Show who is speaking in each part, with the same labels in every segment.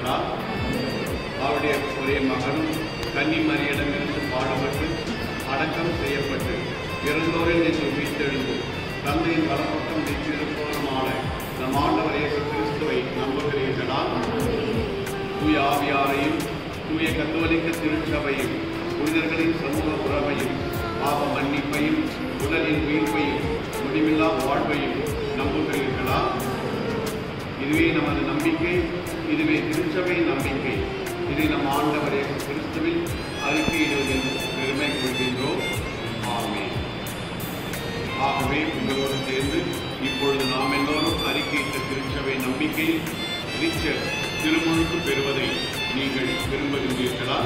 Speaker 1: பெறுவீர்களா அவருடைய ஒரே மகனும் கன்னி மரியிடமிருந்து பாடுபட்டு அடக்கம் செய்யப்பட்டு இறந்தோரில் நின்று உயிர்த்தெழுந்து தந்தையின் வலப்பக்கம் நிற்றிருப்பவருமான நம் ஆண்டவர் இயேசு கிறிஸ்துவை நம்புகிறீர்களா தூய ஆவியாரையும் தூய கத்தோலிக்க திருச்சபையும் புனிதர்களின் சமூக உறவையும் பாவ மன்னிப்பையும் உடலின் உயிர்ப்பையும் முடிவில்லா வாழ்வையும் நம்புகிறீர்களா இதுவே நமது நம்பிக்கை இதுவே திருச்சபையின் நம்பிக்கை இதை நம் ஆண்டவர் இயேசு கிறிஸ்துவில் அறிக்கையிடுவதில் பெருமை கொள்கின்றோம் ஆமென் ஆகவே உங்களோடு சேர்ந்து இப்பொழுது நாம் எல்லோரும் அறிக்கையிட்ட திருச்சபை நம்பிக்கையில் ரிச்சர் திருமுழுக்கு பெறுவதை நீங்கள் விரும்புகின்றீர்களா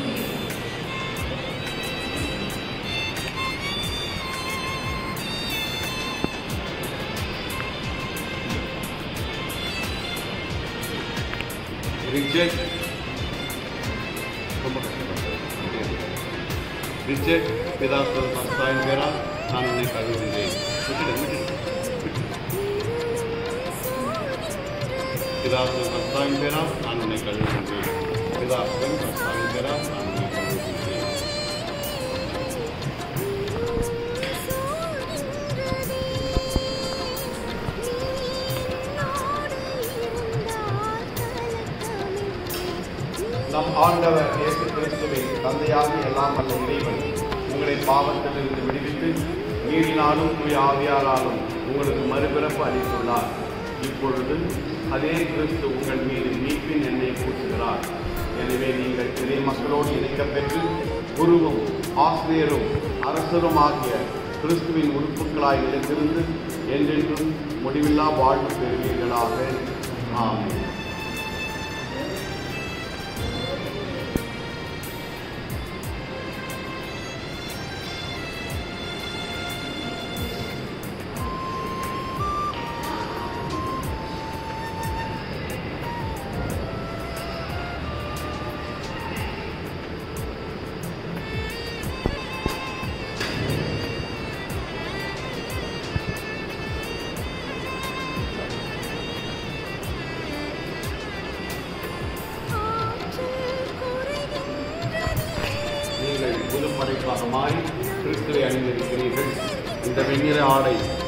Speaker 1: ரிச்சர்ட் ரொம்ப கஷ்டப்பட்டது ரிச்சர்ட் பிதாஸ்தர் சஸ்தாயின் பேரால் நான் உன்னை கருதுகின்றேன் விட்டுடு, விட்டுடு, விட்டுடு. பிதாஸ்தர் சஸ்தாயின் பேரால் நான் உன்னை கருதுகின்றேன் பிதாஸ்தன் சஸ்தாயின் பேரால் நான் உன்னை கருதுகின்றேன்
Speaker 2: நம் ஆண்டவர் இயேசு கிறிஸ்துவை தந்தையாக எல்லாம் வல்ல இறைவன் உங்களை பாவத்திலிருந்து விடுவித்து நீரினாலும் தூய ஆவியாராலும் உங்களுக்கு மறுபிறப்பு அளித்துள்ளார் இப்பொழுது அதே கிறிஸ்து உங்கள் மீது மீட்பின் எண்ணெய் பூசுகிறார் எனவே நீங்கள் இறை மக்களோடு இணைக்கப் பெற்று குருவும் ஆசிரியரும் அரசரும் ஆகிய கிறிஸ்துவின் உறுப்புகளாய் நிலைத்திருந்து என்றென்றும் முடிவில்லா வாழ்வு பெறுவீர்களாக ஆமென்
Speaker 1: நீங்கள் புதுப்படைப்பாக மாறி கிறிஸ்துவை அணிந்திருக்கிறீர்கள் இந்த வெண்ணிற ஆடை